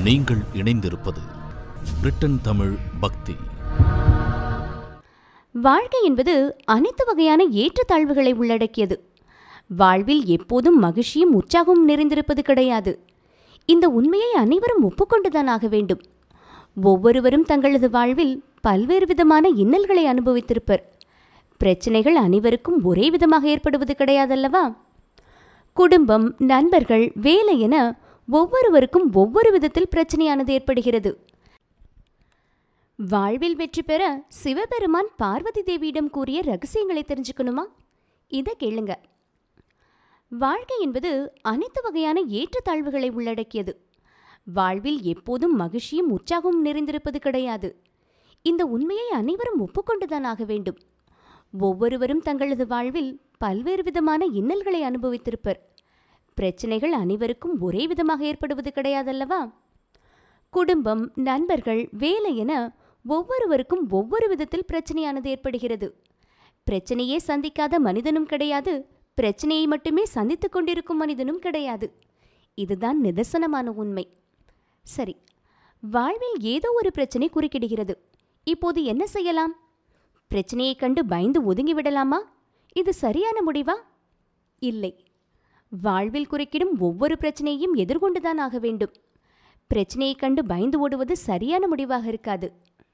நீங்கள் இணைந்திருப்பது பிரிட்டன் தமிழ் பக்தி வாழ்க்கை என்பது அனைத்து வகையான ஏற்றத்தாழ்வுகளை உள்ளடக்கியது வாழ்வில் எப்போதும் மகிழ்ச்சியும் உற்சாகமும் நிறைந்திருப்பது கிடையாது இந்த உண்மையை அனைவரும் ஒப்புக்கொண்டுதான் ஆக வேண்டும் ஒவ்வொருவரும் தங்களது வாழ்வில் பல்வேறு விதமான இன்னல்களை அனுபவித்திருப்பர் பிரச்சனைகள் அனைவருக்கும் ஒரே விதமாக ஏற்படுவது கிடையாதல்லவா குடும்பம் நண்பர்கள் வேலை என ஒவ்வொருவருக்கும் ஒவ்வொரு விதத்தில் பிரச்சனையானது ஏற்படுகிறது வாழ்வில் வெற்றி பெற சிவபெருமான் பார்வதி தேவியிடம் கூறிய ரகசியங்களை தெரிஞ்சுக்கணுமா இதை கேளுங்க வாழ்க்கை என்பது அனைத்து வகையான ஏற்றத்தாழ்வுகளை உள்ளடக்கியது வாழ்வில் எப்போதும் மகிழ்ச்சியும் உற்சாகமும் நிறைந்திருப்பது கிடையாது இந்த உண்மையை அனைவரும் ஒப்புக்கொண்டுதான் ஆக வேண்டும் ஒவ்வொருவரும் தங்களது வாழ்வில் பல்வேறு விதமான இன்னல்களை அனுபவித்திருப்பர் பிரச்சனைகள் அனைவருக்கும் ஒரே விதமாக ஏற்படுவது கிடையாதல்லவா குடும்பம் நண்பர்கள் வேலை என ஒவ்வொருவருக்கும் ஒவ்வொரு விதத்தில் பிரச்சனையானது ஏற்படுகிறது பிரச்சனையே சந்திக்காத மனிதனும் கிடையாது பிரச்சனையை மட்டுமே சந்தித்துக் கொண்டிருக்கும் மனிதனும் கிடையாது இதுதான் நிதர்சனமான உண்மை சரி வாழ்வில் ஏதோ ஒரு பிரச்சனை குறுக்கிடுகிறது இப்போது என்ன செய்யலாம் பிரச்சனையைக் கண்டு பயந்து ஒதுங்கி விடலாமா இது சரியான முடிவா இல்லை வாழ்வில் குறுக்கிடும் ஒவ்வொரு பிரச்சனையையும் எதிர்கொண்டுதான் ஆக வேண்டும் பிரச்சனையைக் கண்டு பயந்து ஓடுவது சரியான முடிவாக இருக்காது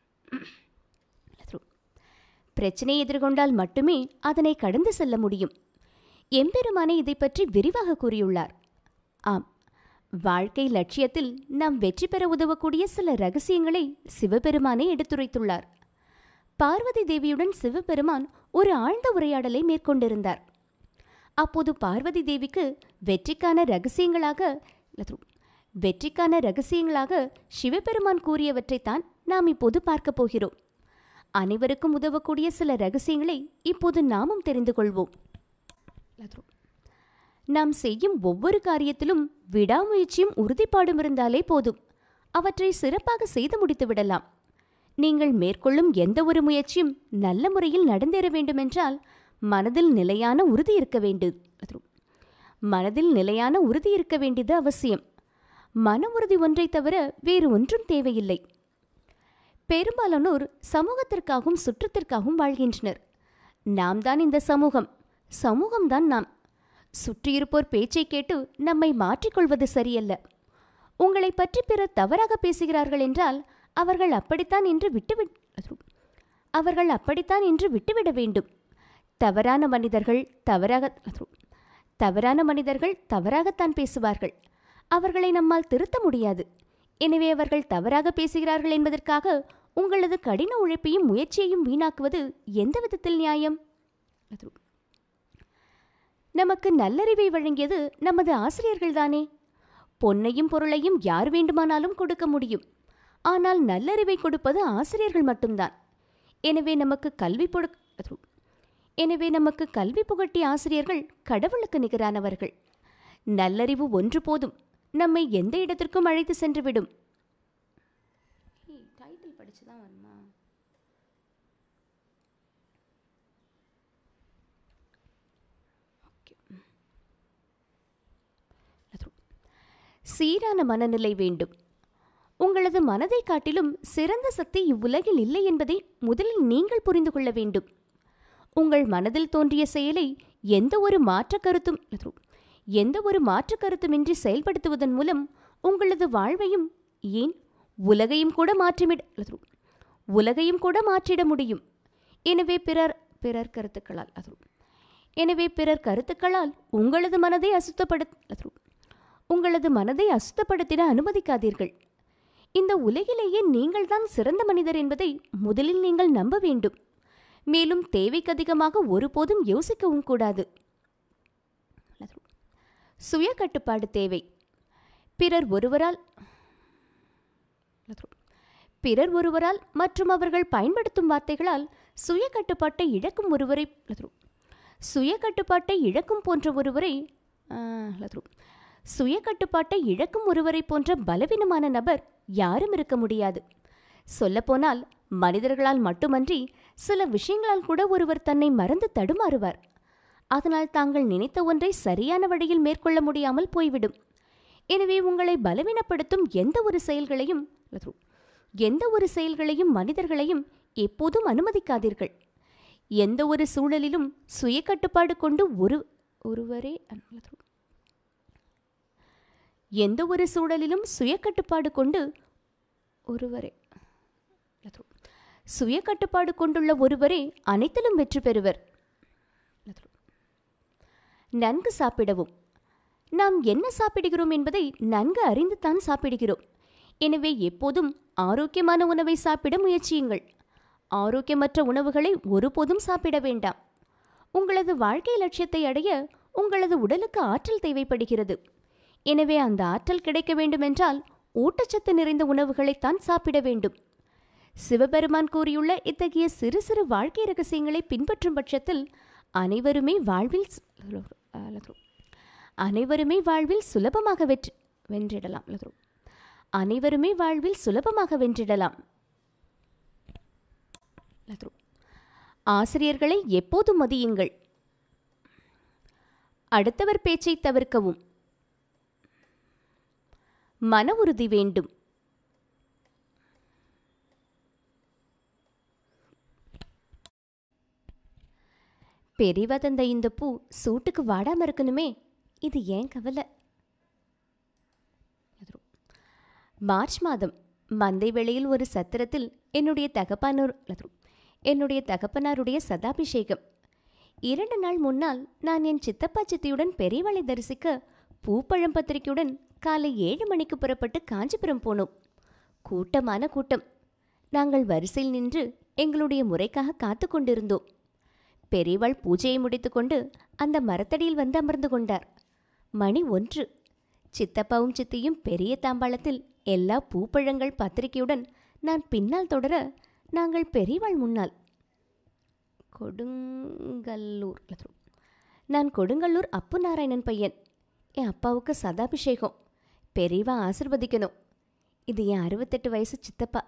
பிரச்சனையை எதிர்கொண்டால் மட்டுமே அதனை கடந்து செல்ல முடியும் எம்பெருமானே இதை பற்றி விரிவாக கூறியுள்ளார் ஆம் வாழ்க்கை லட்சியத்தில் நாம் வெற்றி பெற உதவக்கூடிய சில ரகசியங்களை சிவபெருமானே எடுத்துரைத்துள்ளார் பார்வதி தேவியுடன் சிவபெருமான் ஒரு ஆழ்ந்த உரையாடலை மேற்கொண்டிருந்தார் அப்போது பார்வதி தேவிக்கு வெற்றிக்கான ரகசியங்களாக வெற்றிக்கான ரகசியங்களாக சிவபெருமான் கூறியவற்றைத்தான் நாம் இப்போது பார்க்கப் போகிறோம் அனைவருக்கும் உதவக்கூடிய சில ரகசியங்களை இப்போது நாமும் தெரிந்து கொள்வோம் நாம் செய்யும் ஒவ்வொரு காரியத்திலும் விடாமுயற்சியும் உறுதிப்பாடும் இருந்தாலே போதும் அவற்றை சிறப்பாக செய்து முடித்து விடலாம் நீங்கள் மேற்கொள்ளும் எந்த ஒரு முயற்சியும் நல்ல முறையில் நடந்தேற வேண்டுமென்றால் மனதில் நிலையான உறுதி இருக்க வேண்டும் மனதில் நிலையான உறுதி இருக்க வேண்டியது அவசியம் மன உறுதி ஒன்றை தவிர வேறு ஒன்றும் தேவையில்லை பெரும்பாலானோர் சமூகத்திற்காகவும் சுற்றத்திற்காகவும் வாழ்கின்றனர் நாம் தான் இந்த சமூகம் சமூகம்தான் நாம் சுற்றியிருப்போர் பேச்சை கேட்டு நம்மை மாற்றிக்கொள்வது சரியல்ல உங்களை பற்றி பிறர் தவறாக பேசுகிறார்கள் என்றால் அவர்கள் அப்படித்தான் என்று விட்டுவிட் அவர்கள் அப்படித்தான் என்று விட்டுவிட வேண்டும் தவறான மனிதர்கள் தவறாக தவறான மனிதர்கள் தவறாகத்தான் பேசுவார்கள் அவர்களை நம்மால் திருத்த முடியாது எனவே அவர்கள் தவறாக பேசுகிறார்கள் என்பதற்காக உங்களது கடின உழைப்பையும் முயற்சியையும் வீணாக்குவது எந்த விதத்தில் நியாயம் நமக்கு நல்லறிவை வழங்கியது நமது ஆசிரியர்கள்தானே பொன்னையும் பொருளையும் யார் வேண்டுமானாலும் கொடுக்க முடியும் ஆனால் நல்லறிவை கொடுப்பது ஆசிரியர்கள் மட்டும்தான் எனவே நமக்கு கல்வி பொடு எனவே நமக்கு கல்வி புகட்டிய ஆசிரியர்கள் கடவுளுக்கு நிகரானவர்கள் நல்லறிவு ஒன்று போதும் நம்மை எந்த இடத்திற்கும் அழைத்து சென்றுவிடும் டைட்டில் படிச்சுதான் வருமா சீரான மனநிலை வேண்டும் உங்களது மனதை காட்டிலும் சிறந்த சக்தி இவ்வுலகில் இல்லை என்பதை முதலில் நீங்கள் புரிந்து கொள்ள வேண்டும் உங்கள் மனதில் தோன்றிய செயலை எந்த ஒரு மாற்ற கருத்தும் எந்த ஒரு மாற்று கருத்துமின்றி செயல்படுத்துவதன் மூலம் உங்களது வாழ்வையும் ஏன் உலகையும் கூட மாற்றிவிட உலகையும் கூட மாற்றிட முடியும் எனவே பிறர் பிறர் கருத்துக்களால் அது எனவே பிறர் கருத்துக்களால் உங்களது மனதை அசுத்தப்படுத்த உங்களது மனதை அசுத்தப்படுத்திட அனுமதிக்காதீர்கள் இந்த உலகிலேயே நீங்கள்தான் சிறந்த மனிதர் என்பதை முதலில் நீங்கள் நம்ப வேண்டும் மேலும் தேவைக்கு அதிகமாக ஒருபோதும் யோசிக்கவும் கூடாது சுய கட்டுப்பாடு தேவை பிறர் ஒருவரால் பிறர் ஒருவரால் மற்றும் அவர்கள் பயன்படுத்தும் வார்த்தைகளால் சுய கட்டுப்பாட்டை இழக்கும் ஒருவரை சுய கட்டுப்பாட்டை இழக்கும் போன்ற ஒருவரை சுய கட்டுப்பாட்டை இழக்கும் ஒருவரை போன்ற பலவீனமான நபர் யாரும் இருக்க முடியாது சொல்லப்போனால் மனிதர்களால் மட்டுமன்றி சில விஷயங்களால் கூட ஒருவர் தன்னை மறந்து தடுமாறுவார் அதனால் தாங்கள் நினைத்த ஒன்றை சரியான வழியில் மேற்கொள்ள முடியாமல் போய்விடும் எனவே உங்களை பலவீனப்படுத்தும் எந்த ஒரு செயல்களையும் அல்லது எந்த ஒரு செயல்களையும் மனிதர்களையும் எப்போதும் அனுமதிக்காதீர்கள் எந்த ஒரு சூழலிலும் சுய கட்டுப்பாடு கொண்டு ஒரு ஒருவரே அல்லது எந்த ஒரு சூழலிலும் சுய கட்டுப்பாடு கொண்டு ஒருவரே அல்லது சுய கட்டுப்பாடு கொண்டுள்ள ஒருவரே அனைத்திலும் வெற்றி பெறுவர் அல்லது நன்கு சாப்பிடவும் நாம் என்ன சாப்பிடுகிறோம் என்பதை நன்கு அறிந்துதான் சாப்பிடுகிறோம் எனவே எப்போதும் ஆரோக்கியமான உணவை சாப்பிட முயற்சியுங்கள் ஆரோக்கியமற்ற உணவுகளை ஒருபோதும் சாப்பிட வேண்டாம் உங்களது வாழ்க்கை லட்சியத்தை அடைய உங்களது உடலுக்கு ஆற்றல் தேவைப்படுகிறது எனவே அந்த ஆற்றல் கிடைக்க வேண்டுமென்றால் ஊட்டச்சத்து நிறைந்த உணவுகளைத்தான் சாப்பிட வேண்டும் சிவபெருமான் கூறியுள்ள இத்தகைய சிறு சிறு வாழ்க்கை ரகசியங்களை பின்பற்றும் பட்சத்தில் அனைவருமே வாழ்வில் சு- அல்லது அனைவருமே வாழ்வில் சுலபமாக வெற்றி வென்றிடலாம் அல்லது அனைவருமே வாழ்வில் சுலபமாக வென்றிடலாம் அல்லது ஆசிரியர்களை எப்போதும் மதியுங்கள் அடுத்தவர் பேச்சை தவிர்க்கவும் மன உறுதி வேண்டும் பெரியவா தந்த இந்த பூ சூட்டுக்கு வாடாம இருக்கணுமே இது ஏன் கவலை எதிரோ. மார்ச் மாதம் மந்தை வேளையில் ஒரு சத்திரத்தில் என்னுடைய தகப்பானூர் எதிரோ. என்னுடைய தகப்பனாருடைய சதாபிஷேகம் இரண்டு நாள் முன்னால் நான் என் சித்தப்பா சித்தியுடன் பெரியவளை தரிசிக்க பூப்பழம் பத்திரிகையுடன் காலை ஏழு மணிக்கு புறப்பட்டு காஞ்சிபுரம் போனோம் கூட்டமான கூட்டம் நாங்கள் வரிசையில் நின்று எங்களுடைய முறைக்காக காத்து கொண்டிருந்தோம் பெரியவாள் பூஜையை முடித்துக்கொண்டு அந்த மரத்தடியில் வந்து அமர்ந்து கொண்டார் மணி ஒன்று சித்தப்பாவும் சித்தியும் பெரிய தாம்பாளத்தில் எல்லா பூப்பழங்கள் பத்திரிகையுடன் நான் பின்னால் தொடர நாங்கள் பெரியவாள் முன்னால் கொடுங்கல்லூர் நான் கொடுங்கல்லூர் அப்பு நாராயணன் பையன் என் அப்பாவுக்கு சதாபிஷேகம் பெரியவா ஆசிர்வதிக்கணும் இது என் அறுபத்தெட்டு வயசு சித்தப்பா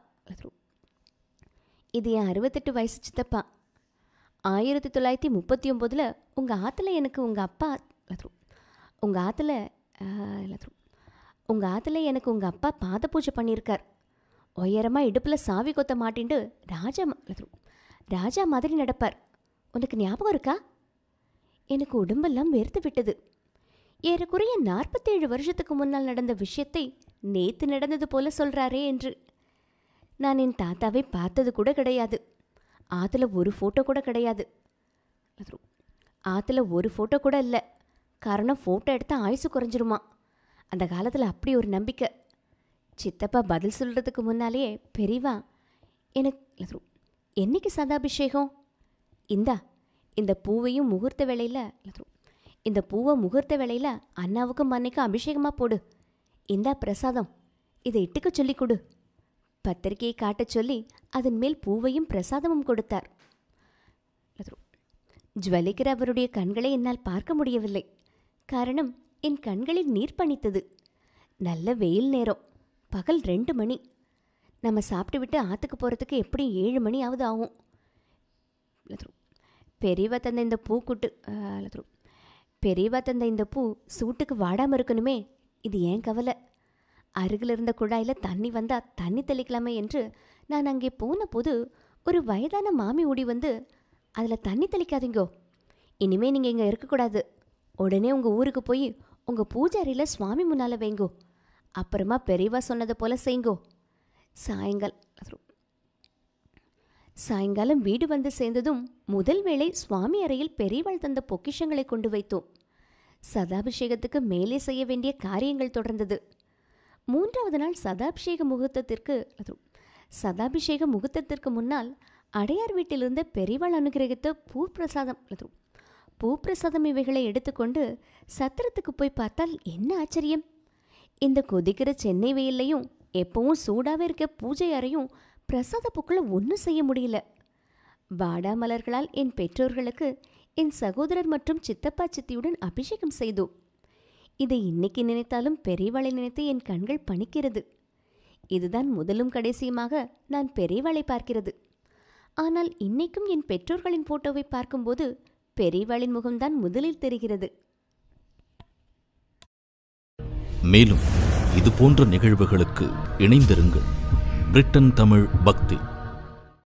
இது என் அறுபத்தெட்டு வயசு சித்தப்பா ஆயிரத்தி தொள்ளாயிரத்தி முப்பத்தி ஒம்போதில் உங்கள் ஆற்றுல எனக்கு உங்கள் அப்பா உங்கள் ஆற்றுல உங்கள் ஆற்றுல எனக்கு உங்கள் அப்பா பாத பூஜை பண்ணியிருக்கார் உயரமாக இடுப்பில் சாவி கொத்த மாட்டிண்டு ராஜா ம- ராஜா மாதிரி நடப்பார் உனக்கு ஞாபகம் இருக்கா எனக்கு உடம்பெல்லாம் வெறுத்து விட்டது ஏறக்குறைய நாற்பத்தேழு வருஷத்துக்கு முன்னால் நடந்த விஷயத்தை நேத்து நடந்தது போல சொல்றாரே என்று நான் என் தாத்தாவை பார்த்தது கூட கிடையாது ஆத்துல ஒரு ஃபோட்டோ கூட கிடையாது அது- ஆத்துல ஒரு ஃபோட்டோ கூட இல்லை காரணம் ஃபோட்டோ எடுத்தா ஆயுசு குறைஞ்சிருமா அந்த காலத்தில் அப்படி ஒரு நம்பிக்கை சித்தப்பா பதில் சொல்கிறதுக்கு முன்னாலேயே பெரியவா எனக்கு அது- என்னைக்கு சதாபிஷேகம் இந்தா இந்த பூவையும் முகூர்த்த வேளையில் இந்த பூவை முகூர்த்த வேளையில் அண்ணாவுக்கும் அன்னைக்கும் அபிஷேகமாக போடு இந்தா பிரசாதம் இதை இட்டுக்க சொல்லி கொடு பத்திரிகையை காட்டச் சொல்லி அதன் மேல் பூவையும் பிரசாதமும் கொடுத்தார் அது ஜுவலிக்கிற அவருடைய கண்களை என்னால் பார்க்க முடியவில்லை காரணம் என் கண்களில் நீர் பனித்தது நல்ல வெயில் நேரம் பகல் ரெண்டு மணி நம்ம சாப்பிட்டு விட்டு ஆற்றுக்கு போகிறதுக்கு எப்படி ஏழு மணி ஆகுது ஆகும் லத்ரு. பெரியவா தந்த இந்த பூ குட்டு ஆ, லத்ரு. பெரியவா தந்த இந்த பூ சூட்டுக்கு வாடாமல் இருக்கணுமே இது ஏன் கவலை அருகில் இருந்த குழாயில் தண்ணி வந்தா தண்ணி தெளிக்கலாமே என்று நான் அங்கே போன போது ஒரு வயதான மாமி ஓடி வந்து அதில் தண்ணி தெளிக்காதீங்கோ இனிமே நீங்கள் இங்கே இருக்கக்கூடாது உடனே உங்கள் ஊருக்கு போய் உங்கள் பூஜாரியில் சுவாமி முன்னால் வைங்கோ அப்புறமா பெரியவா சொன்னதை போல செய்ங்கோ சாயங்கால் சாயங்காலம் வீடு வந்து சேர்ந்ததும் முதல் வேளை சுவாமி அறையில் பெரியவாள் தந்த பொக்கிஷங்களை கொண்டு வைத்தோம் சதாபிஷேகத்துக்கு மேலே செய்ய வேண்டிய காரியங்கள் தொடர்ந்தது மூன்றாவது நாள் சதாபிஷேக முகூர்த்தத்திற்கு அது சதாபிஷேக முகூர்த்தத்திற்கு முன்னால் அடையார் வீட்டிலிருந்து பெரியவாள் அனுகிரகித்த பூ பிரசாதம் அது பூ பிரசாதம் இவைகளை எடுத்துக்கொண்டு சத்திரத்துக்கு போய் பார்த்தால் என்ன ஆச்சரியம் இந்த கொதிக்கிற சென்னை வெயில்லையும் எப்பவும் சூடாவே இருக்க பூஜை அறையும் பிரசாத பூக்களை ஒன்றும் செய்ய முடியல வாடா மலர்களால் என் பெற்றோர்களுக்கு என் சகோதரர் மற்றும் சித்தப்பா சித்தியுடன் அபிஷேகம் செய்தோம் இதை இன்னைக்கு நினைத்தாலும் பெரியவாளை நினைத்து என் கண்கள் பணிக்கிறது இதுதான் முதலும் கடைசியுமாக நான் பெரியவாளை பார்க்கிறது ஆனால் இன்னைக்கும் என் பெற்றோர்களின் போட்டோவை பார்க்கும்போது பெரியவாளின் முகம்தான் முதலில் தெரிகிறது மேலும் இது போன்ற நிகழ்வுகளுக்கு இணைந்திருங்கள் பிரிட்டன் தமிழ் பக்தி